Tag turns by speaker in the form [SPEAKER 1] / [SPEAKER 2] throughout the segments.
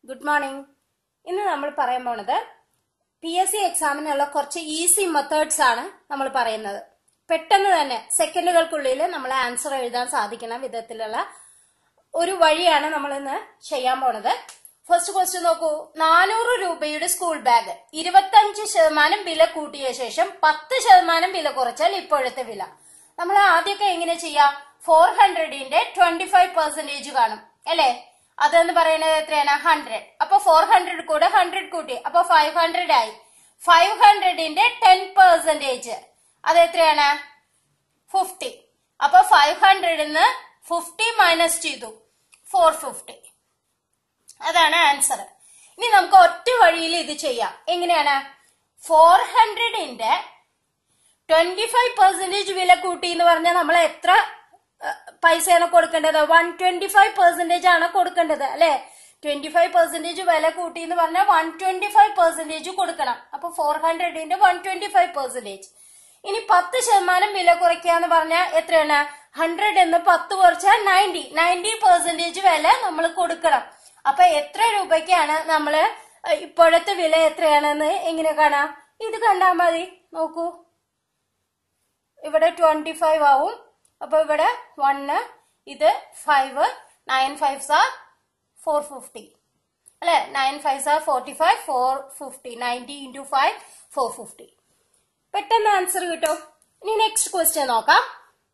[SPEAKER 1] Good morning ഇന്ന് നമ്മൾ പറയാൻ പോണത് പി എസ് സി എക്സാമിനുള്ള കുറച്ച് ഈസി മെത്തേഡ്സ് ആണ് നമ്മൾ പറയുന്നത് പെട്ടെന്ന് തന്നെ സെക്കൻഡുകൾക്കുള്ളിൽ നമ്മൾ ആൻസർ എഴുതാൻ സാധിക്കുന്ന വിധത്തിലുള്ള ഒരു വഴിയാണ് നമ്മൾ ഇന്ന് ചെയ്യാൻ പോണത് ഫസ്റ്റ് ക്വസ്റ്റ്യൻ നോക്കൂ നാനൂറ് രൂപയുടെ സ്കൂൾ ബാഗ് ഇരുപത്തഞ്ച് ശതമാനം വില കൂട്ടിയ ശേഷം പത്ത് ശതമാനം വില കുറച്ചാൽ ഇപ്പോഴത്തെ വില നമ്മൾ ആദ്യമൊക്കെ എങ്ങനെ ചെയ്യാം ഫോർ ഹൺഡ്രഡിന്റെ ട്വന്റി ഫൈവ് പെർസെന്റേജ് കാണും അല്ലേ അതെന്ന് പറയുന്നത് എത്രയാണ് ഹൺഡ്രഡ് അപ്പൊ ഫോർ ഹൺഡ്രഡ് കൂടെ ഹൺഡ്രഡ് കൂട്ടി അപ്പൊ ഫൈവ് ഹൺഡ്രഡ് ആയി ഫൈവ് ഹൺഡ്രഡിന്റെ ടെൻ പെർസെന്റേജ് അത് എത്രയാണ് ഫിഫ്റ്റി അപ്പൊ ഫൈവ് ഹൺഡ്രഡിന്ന് ഫിഫ്റ്റി മൈനസ് ചെയ്തു ഫോർ ഫിഫ്റ്റി അതാണ് ആൻസർ ഇനി നമുക്ക് ഒറ്റ വഴിയിൽ ഇത് ചെയ്യാം എങ്ങനെയാണ് ഫോർ ഹൺഡ്രഡിന്റെ ട്വന്റി ഫൈവ് പെർസെന്റേജ് വില കൂട്ടി എന്ന് പറഞ്ഞാൽ നമ്മൾ എത്ര ഏഹ്, പൈസയാണ് കൊടുക്കേണ്ടത് വൺ ട്വന്റി ഫൈവ് പെർസെന്റേജ് ആണ് കൊടുക്കേണ്ടത് അല്ലെ ട്വന്റി ഫൈവ് പെർസെന്റേജ് വില കൂട്ടി എന്ന് പറഞ്ഞാൽ വൺ ട്വന്റി ഫൈവ് പെർസെന്റേജ് കൊടുക്കണം അപ്പൊ ഫോർ ഹൺഡ്രഡിന്റെ വൺ ട്വന്റി ഫൈവ് പെർസെന്റേജ് ഇനി പത്ത് ശതമാനം വില കുറയ്ക്കുക എന്ന് പറഞ്ഞാൽ എത്രയാണ് ഹൺഡ്രഡ് എന്ന് പത്ത് കുറച്ചാൽ നയൻറ്റി നയൻറ്റി പെർസെന്റേജ് വില നമ്മൾ കൊടുക്കണം അപ്പൊ എത്ര രൂപയ്ക്കാണ് നമ്മള് ഏഹ്, ഇപ്പോഴത്തെ വില എത്രയാണെന്ന് എങ്ങനെ കാണാം ഇത് കണ്ടാൽ മതി നോക്കൂ ഇവിടെ ട്വന്റി ഫൈവ് ആവും അപ്പൊ ഇവിടെ വണ്ണ് ഇത് five nine five sir four fifty അല്ലെ nine five sir forty five four fifty ninety into five four fifty പെട്ടെന്ന് ആൻസർ കിട്ടും ഇനി നെക്സ്റ്റ് ക്വസ്റ്റ്യൻ നോക്കാം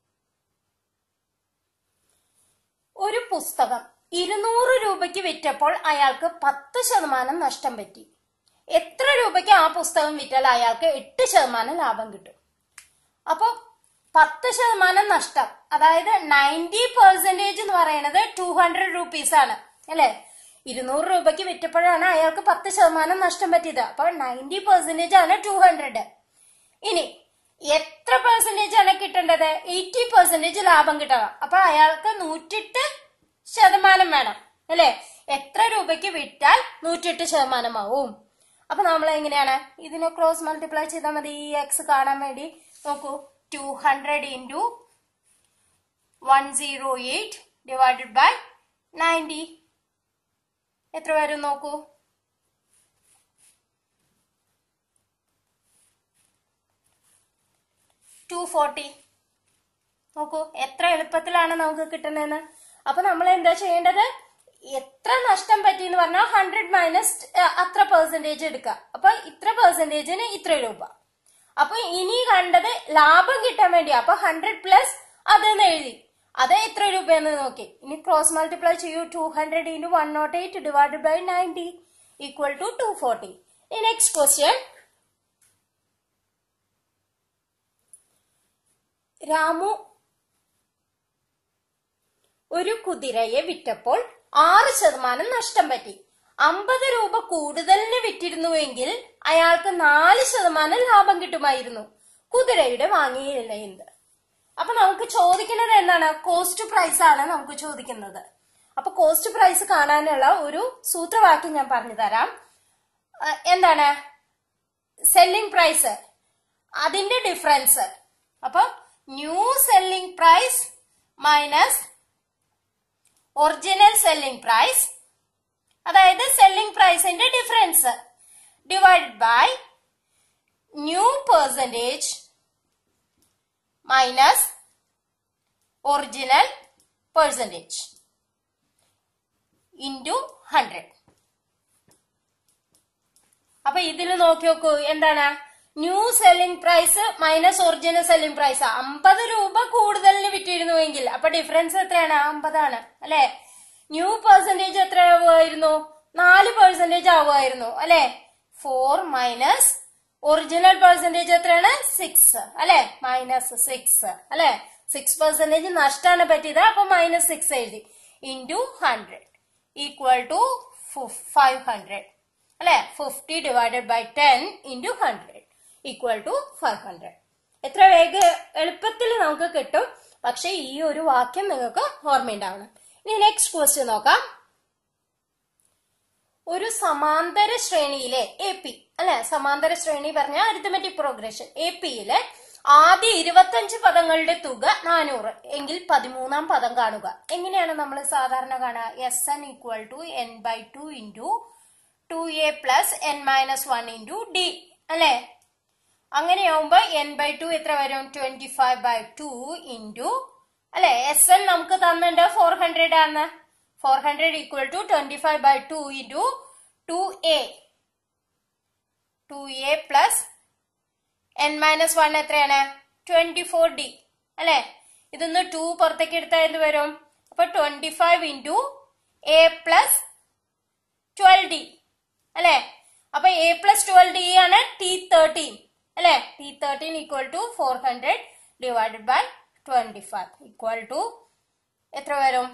[SPEAKER 1] ഒരു പുസ്തകം ഇരുന്നൂറ് രൂപയ്ക്ക് വിറ്റപ്പോൾ അയാൾക്ക് പത്ത് ശതമാനം നഷ്ടം പറ്റി എത്ര രൂപയ്ക്ക് ആ പുസ്തകം വിറ്റാൽ അയാൾക്ക് എട്ട് ശതമാനം ലാഭം കിട്ടും അപ്പൊ പത്ത് ശതമാനം നഷ്ടം അതായത് നയൻറ്റി പെർസെന്റേജ് എന്ന് പറയുന്നത് ടു ഹൺഡ്രഡ് റുപ്പീസ് ആണ് അല്ലെ ഇരുന്നൂറ് രൂപയ്ക്ക് വിറ്റപ്പോഴാണ് അയാൾക്ക് പത്ത് ശതമാനം നഷ്ടം പറ്റിയത് അപ്പൊ നയൻറ്റി പെർസെന്റേജ് ആണ് ടു ഹൺഡ്രഡ് ഇനി എത്ര പെർസെന്റേജ് ആണ് കിട്ടേണ്ടത് എയ്റ്റി പെർസെന്റേജ് ലാഭം കിട്ടണം അപ്പൊ അയാൾക്ക് നൂറ്റെട്ട് ശതമാനം വേണം അല്ലെ എത്ര രൂപയ്ക്ക് വിറ്റാൽ നൂറ്റെട്ട് ശതമാനമാവും അപ്പൊ നമ്മൾ എങ്ങനെയാണ് ഇതിനെ ക്രോസ് മൾട്ടിപ്ലൈ ചെയ്താൽ മതി ഈ എക്സ് കാണാൻ വേണ്ടി നോക്കൂ two hundred into one zero eight divided by ninety എത്ര വരും നോക്കൂ ടു ഫോർട്ടി നോക്കൂ എത്ര എളുപ്പത്തിലാണ് നമുക്ക് കിട്ടുന്നതെന്ന് അപ്പൊ നമ്മൾ എന്താ ചെയ്യേണ്ടത് എത്ര നഷ്ടം പറ്റി എന്ന് പറഞ്ഞാൽ ഹൺഡ്രഡ് മൈനസ് അത്ര പെർസെന്റേജ് എടുക്കുക അപ്പൊ ഇത്ര പെർസെന്റേജിന് ഇത്ര രൂപ അപ്പൊ ഇനി കണ്ടത് ലാഭം കിട്ടാൻ വേണ്ടി അപ്പൊ ഹൺഡ്രഡ് പ്ലസ് അതെന്ന് എഴുതി അത് എത്ര രൂപയെന്ന് നോക്കി ഇനി ക്രോസ് മൾട്ടിപ്ലൈ ചെയ്യൂ two hundred into one nought eight divide by ninety equal to two forty next question Ramu ഒരു കുതിരയെ വിറ്റപ്പോൾ ആറ് ശതമാനം നഷ്ടം പറ്റി അമ്പത് രൂപ കൂടുതലിന് വിറ്റിരുന്നുവെങ്കിൽ അയാൾക്ക് നാല് ശതമാനം ലാഭം കിട്ടുമായിരുന്നു കുതിരയുടെ വാങ്ങിയില്ല എന്ത് അപ്പൊ നമുക്ക് ചോദിക്കുന്നത് എന്താണ് കോസ്റ്റ് പ്രൈസ് ആണ് നമുക്ക് ചോദിക്കുന്നത് അപ്പൊ കോസ്റ്റ് പ്രൈസ് കാണാനുള്ള ഒരു സൂത്രവാക്യം ഞാൻ പറഞ്ഞു തരാം അഹ് എന്താണ് സെല്ലിംഗ് പ്രൈസ് അതിന്റെ ഡിഫറൻസ് അപ്പൊ new selling price minus original selling price അതായത് സെല്ലിംഗ് പ്രൈസിന്റെ difference divide by new percentage minus original percentage into hundred അപ്പൊ ഇതിൽ നോക്കി നോക്കൂ എന്താണ് new selling price minus original selling price അമ്പത് രൂപ കൂടുതലിന് വിറ്റിരുന്നുവെങ്കിൽ അപ്പൊ ഡിഫറൻസ് എത്രയാണ് അമ്പതാണ് അല്ലെ ന്യൂ പെർസെന്റേജ് എത്ര ആവുമായിരുന്നു നാല് പെർസെന്റേജ് ആവുമായിരുന്നു അല്ലെ ഫോർ മൈനസ് ഒറിജിനൽ പെർസെന്റേജ് എത്രയാണ് സിക്സ് അല്ലെ മൈനസ് സിക്സ് അല്ലെ സിക്സ് പെർസെന്റേജ് നഷ്ടമാണ് പറ്റിയത് അപ്പൊ മൈനസ് സിക്സ് എഴുതി into hundred equal to five hundred അല്ലെ fifty divided by ten into hundred equal to five hundred എത്ര വേഗ എളുപ്പത്തിൽ നമുക്ക് കിട്ടും പക്ഷെ ഈ ഒരു വാക്യം നിങ്ങൾക്ക് ഓർമ്മയുണ്ടാവണം ഇനി നെക്സ്റ്റ് ക്വസ്റ്റ്യൻ നോക്കാം ഒരു സമാന്തര ശ്രേണിയിലെ എ പി അല്ലെ സമാന്തര ശ്രേണി പറഞ്ഞ അരിത്തമെറ്റിക് പ്രോഗ്രഷൻ എ പിയിലെ ആദ്യ ഇരുപത്തഞ്ച് പദങ്ങളുടെ തുക നാനൂറ് എങ്കിൽ പതിമൂന്നാം പദം കാണുക എങ്ങനെയാണ് നമ്മൾ സാധാരണ കാണുക S N equal to N by two into two A plus N minus one into D അല്ലേ അങ്ങനെയാവുമ്പോ എൻ ബൈ ടു എത്ര വരും twenty five by two into അല്ലെ എസ് എൻ നമുക്ക് തന്നിട്ടുണ്ട് ഫോർ ഹൺഡ്രഡ് ആണ് four hundred equal to twenty five by two into two A two A plus N minus one എത്രയാണ് twenty four D അല്ലെ ഇതൊന്ന് two പുറത്തേക്ക് എടുത്താൽ എന്ത് വരും അപ്പൊ twenty five into A plus twelve D അല്ലെ അപ്പൊ എ പ്ലസ് ട്വൽവ് ഡി ആണ് ടി തേർട്ടീൻ അല്ലെ T thirteen equal to four hundred divided by twenty five equal to എത്ര വരും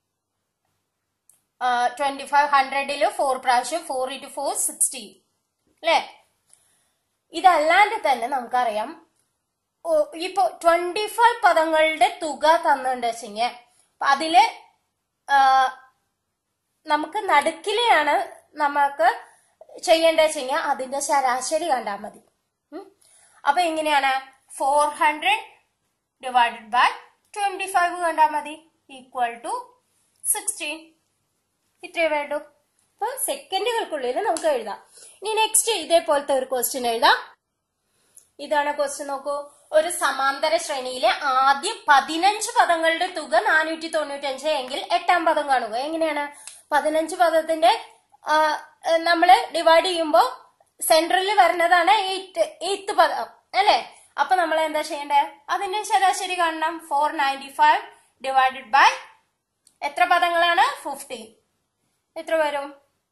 [SPEAKER 1] ട്വന്റി ഫൈവ് ഹൺഡ്രഡില് ഫോർ പ്രാവശ്യം ഫോർ ഇൻറ്റു ഫോർ സിക്സ്റ്റി അല്ലേ ഇതല്ലാണ്ട് തന്നെ നമുക്കറിയാം ഓ, ഇപ്പൊ ട്വന്റി ഫൈവ് പദങ്ങളുടെ തുക തന്നിട്ടുണ്ട് വെച്ചെങ്കിൽ അതില് ആ, നമുക്ക് നടുക്കിലെയാണ് നമുക്ക് ചെയ്യേണ്ടത് വെച്ചെങ്കിൽ അതിന്റെ ശരാശരി കണ്ടാൽ മതി ഉം. അപ്പൊ എങ്ങനെയാണ് four hundred divided by twenty five കണ്ടാൽ മതി ഈക്വൽ ടു സിക്സ്റ്റീൻ ഇത്രയേ വേണ്ടൂ അപ്പൊ സെക്കൻഡുകൾക്കുള്ളിൽ നമുക്ക് എഴുതാം ഇനി നെക്സ്റ്റ് ഇതേപോലത്തെ ഒരു ക്വസ്റ്റ്യൻ എഴുതാം ഇതാണ് ക്വസ്റ്റ്യൻ നോക്കൂ ഒരു സമാന്തര ശ്രേണിയിലെ ആദ്യ പതിനഞ്ച് പദങ്ങളുടെ തുക നാനൂറ്റി തൊണ്ണൂറ്റി അഞ്ച് എങ്കിൽ എട്ടാം പദം കാണുക എങ്ങനെയാണ് പതിനഞ്ച് പദത്തിന്റെ ആ, നമ്മള് ഡിവൈഡ് ചെയ്യുമ്പോൾ സെൻട്രലിൽ വരുന്നതാണ് എയ്റ്റ് എയ്ത്ത് പദം അല്ലെ അപ്പൊ നമ്മൾ എന്താ ചെയ്യണ്ടേ അതിന്റെ ശരാശരി കാണണം four ninety five divided by എത്ര പദങ്ങളാണ് ഫിഫ്റ്റീൻ എത്ര വരും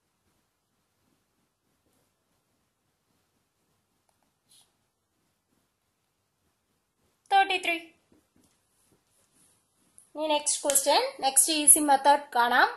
[SPEAKER 1] തേർട്ടി ത്രീ ഇനി next question next easy method കാണാം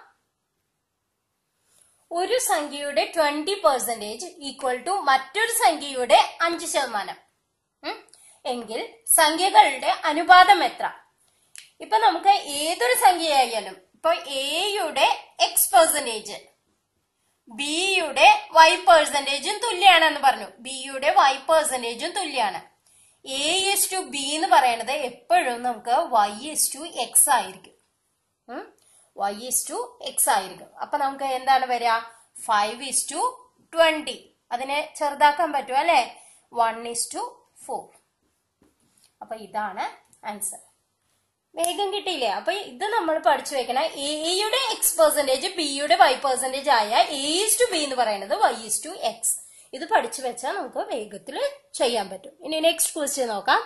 [SPEAKER 1] ഒരു സംഖ്യയുടെ ട്വന്റി പെർസെന്റേജ് ഈക്വൽ ടു മറ്റൊരു സംഖ്യയുടെ അഞ്ച് ശതമാനം ഉം? എങ്കിൽ സംഖ്യകളുടെ അനുപാതം എത്ര ഇപ്പൊ നമുക്ക് ഏതൊരു സംഖ്യയായാലും ഇപ്പൊ എയുടെ എക്സ് പെർസെന്റേജ് ബിയുടെ വൈ പെർസെന്റേജും തുല്യാണെന്ന് പറഞ്ഞു ബിയുടെ വൈ പെർസെന്റേജും തുല്യാണ് എ ഇസ് ടു ബി എന്ന് പറയുന്നത് എപ്പോഴും നമുക്ക് വൈ ഇസ് ടു എക്സ് ആയിരിക്കും വൈ ഇസ് ടു എക്സ് ആയിരിക്കും അപ്പൊ നമുക്ക് എന്താണ് വരിക ഫൈവ് ഇസ് ടു ട്വന്റി അതിനെ ചെറുതാക്കാൻ പറ്റും അല്ലെ വൺ ഇസ് ടു ഫോർ അപ്പൊ ഇതാണ് ആൻസർ വേഗം കിട്ടിയില്ലേ അപ്പൊ ഇത് നമ്മൾ പഠിച്ചു വെക്കണം എയുടെ എക്സ് പെർസെന്റേജ് ബിയുടെ വൈ പെർസെന്റേജ് ആയ എ ഇസ് ടു ബി എന്ന് പറയുന്നത് വൈ ഇസ് ടു എക്സ് ഇത് പഠിച്ചു വെച്ചാൽ നമുക്ക് വേഗത്തിൽ ചെയ്യാൻ പറ്റും ഇനി നെക്സ്റ്റ് ക്വസ്റ്റ്യൻ നോക്കാം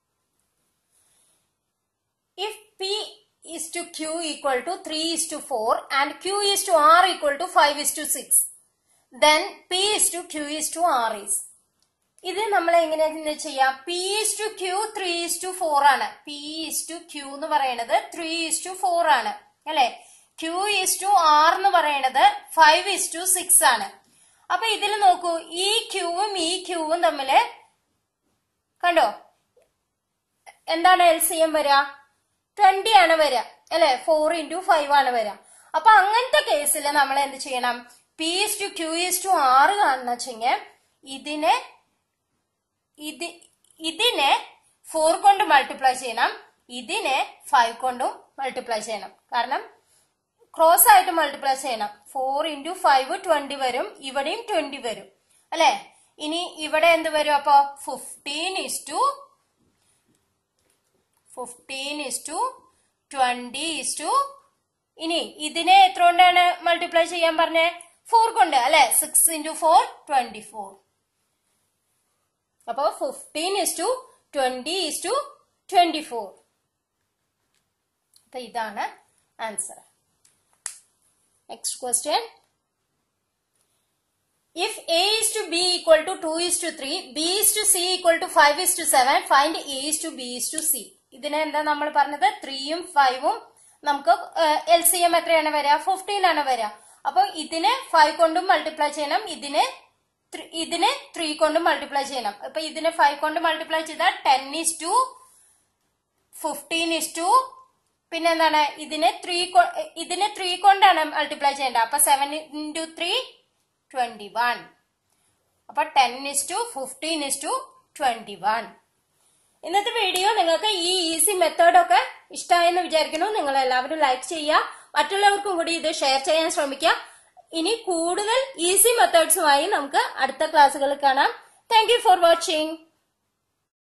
[SPEAKER 1] if p is to q equal to 3 is to 4 and q is to r equal to 5 is to 6 then p is to q is to r is ഇത് നമ്മൾ എങ്ങനെയാ ചെയ്യാം P is to Q three is to four ആണ് P is to Q എന്ന് പറയുന്നത് three is to four ആണ് അല്ലെ Q is to R എന്ന് പറയുന്നത് ഫൈവ് ഇസ് ടു സിക്സ് ആണ് അപ്പൊ ഇതിൽ നോക്കൂ ഈ ക്യൂവും ഈ ക്യൂവും തമ്മില് കണ്ടോ എന്താണ് എൽ സി എം വരിക ട്വന്റി ആണ് വരിക അല്ലെ ഫോർ ഇൻറ്റു ഫൈവ് ആണ് വരിക അപ്പൊ അങ്ങനത്തെ കേസിൽ നമ്മൾ എന്ത് ചെയ്യണം P is to Q is to ആറ് കാണുന്ന വെച്ചെങ്കിൽ ഇതിനെ ഇത് ഇതിനെ ഫോർ കൊണ്ട് മൾട്ടിപ്ലൈ ചെയ്യണം ഇതിനെ ഫൈവ് കൊണ്ടും മൾട്ടിപ്ലൈ ചെയ്യണം കാരണം ക്രോസ് ആയിട്ട് മൾട്ടിപ്ലൈ ചെയ്യണം ഫോർ ഇൻറ്റു ഫൈവ് ട്വന്റി വരും ഇവിടെയും ട്വന്റി വരും അല്ലെ ഇനി ഇവിടെ എന്ത് വരും അപ്പോ fifteen is to fifteen is to twenty is to ഇനി ഇതിനെ എത്ര കൊണ്ടാണ് മൾട്ടിപ്ലൈ ചെയ്യാൻ പറഞ്ഞേ ഫോർ കൊണ്ട് അല്ലെ six into four twenty four അപ്പോ fifteen is to twenty is to twenty four അപ്പൊ ഇതാണ് answer next question If A is to B equal to 2 is to 3, B is to C equal to 5 is to 7, find A is to B is to C. ഇതിനെ എന്താ നമ്മൾ പറഞ്ഞത് ത്രീയും ഫൈവും നമുക്ക് L C M എത്രയാണ് വരിക fifteen ആണ് വരിക അപ്പൊ ഇതിനെ ഫൈവ് കൊണ്ടും മൾട്ടിപ്ലൈ ചെയ്യണം ഇതിനെ ത്രി- ഇതിനെ ത്രീ കൊണ്ടും മൾട്ടിപ്ലൈ ചെയ്യണം അപ്പൊ ഇതിനെ ഫൈവ് കൊണ്ട് മൾട്ടിപ്ലൈ ചെയ്താൽ ten is to fifteen is to പിന്നെ എന്താണ് ഇതിനെ ത്രീ ഇതിനെ ത്രീ കൊണ്ടാണ് മൾട്ടിപ്ലൈ ചെയ്യേണ്ടത് അപ്പൊ seven into three twenty one അപ്പൊ ten is to fifteen is to twenty one ഇന്നത്തെ വീഡിയോ നിങ്ങൾക്ക് ഈ ഈസി മെത്തേഡൊക്കെ ഇഷ്ടമായെന്ന് വിചാരിക്കുന്നു നിങ്ങൾ എല്ലാവരും ലൈക്ക് ചെയ്യുക മറ്റുള്ളവർക്കും കൂടി ഇത് ഷെയർ ചെയ്യാൻ ശ്രമിക്കുക ഇനി കൂടുതൽ ഈസി മെത്തേഡ്സുമായി നമുക്ക് അടുത്ത ക്ലാസ്സുകളിൽ കാണാം താങ്ക് യു ഫോർ വാച്ചിങ്